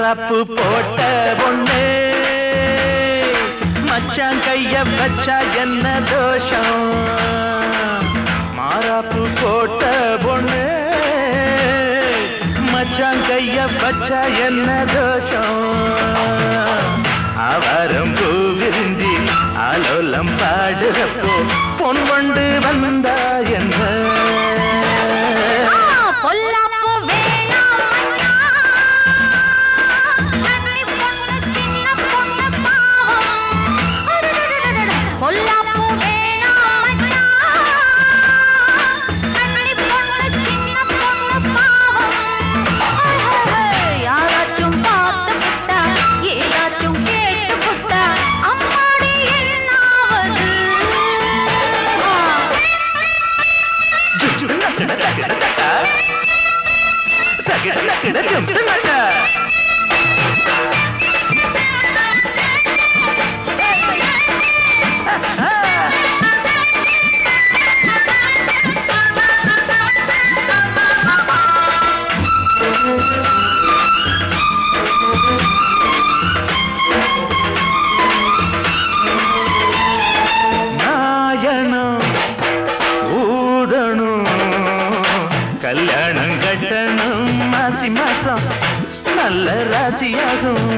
மாறாப்பு போட்ட பொண்ணு மச்சான் கைய வச்சா என்ன தோஷம் மாறாப்பு போட்ட பொண்ணு மச்சான் கைய வச்சா என்ன தோஷம் அவரும் பூ விரிஞ்சி ஆலோலம் பாடுறப்போ பொன் கொண்டு வந்தா என்ன பொல்லாப்பு வேணாம் மச்சான். கன்னி பொண்ணு, சின்ன பொண்ணு பாவம். அடடடடடட. பொல்லாப்பு வேணாம் மச்சான். கன்னி பொண்ணு, சின்ன பொண்ணு பாவம். யாராச்சும் பார்த்து புட்டா, ஏதாச்சும் கேட்டு புட்டா, அம்மாடி என்னாவது நாயனம் ஊதணும் கல்யாணம் கட்டணும் மாசி மாசம் நல்ல ராசியாகும்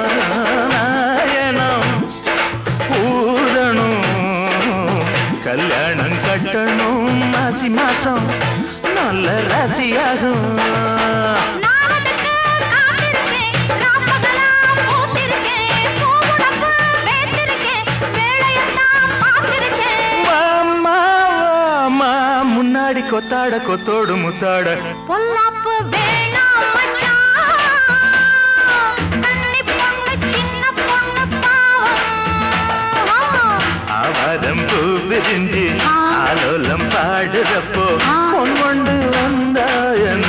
நாயனம் ஊதணும் கல்யாணம் கட்டணும் மாசி மாசம் நல்ல ராசியாகும் நாளதுக்கு காத்திருக்கேன், ராப்பகலா பூத்திருக்கேன், பூவுடம்பு வேத்திருக்கேன், வேலையெல்லாம் பார்த்திருக்கேன். வாம்மா, வாம்மா, முன்னாடி கொத்தாட கொத்தோடு முத்தாட பொல்லாப்பு வேணாம் மச்சான். கன்னி பொண்ணு, சின்ன பொண்ணு பாவம். அவரம் பூ விரிஞ்சு ஆலோலம் பாடுறப்போ பொன் கொண்டு வந்தாயன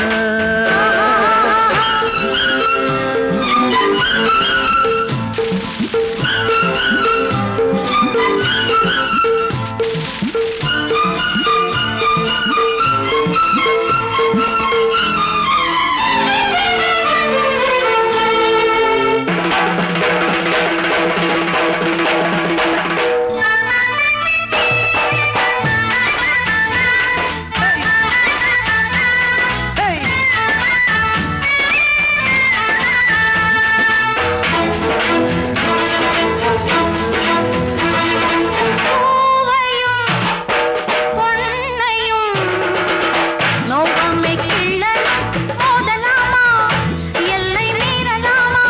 பூவையும் பொன்னையும் நோகாமை கிள்ளலாம், மோதலாமா, எல்லை மீறலாமா?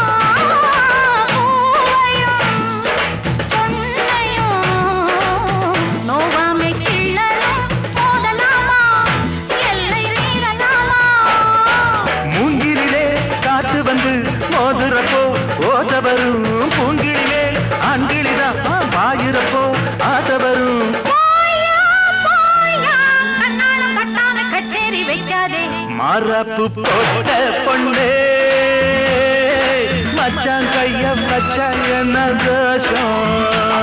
பூவையும் பொன்னையும் நோகாமை கிள்ளலாம், மோதலாமா, எல்லை மீறலாமா? மூங்கிலே காத்து வந்து மோதுறப்போ ஓச வரும் பூங்கிலே ஆண்கிளிதான் பாயிரப்போ ஆசை வரும் போயா, போயா, கண்ணால கட்டான கச்சேரி வைக்காதே மரப்பு போட்ட பொண்ணே மச்சான் கைய மச்சான் என்ன தோஷம்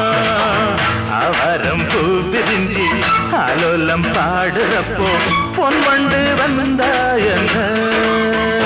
அவரம் பூ பிரிஞ்சி ஆலோலம் பாடுறப்போ பொன் வண்டு வந்தா என்ன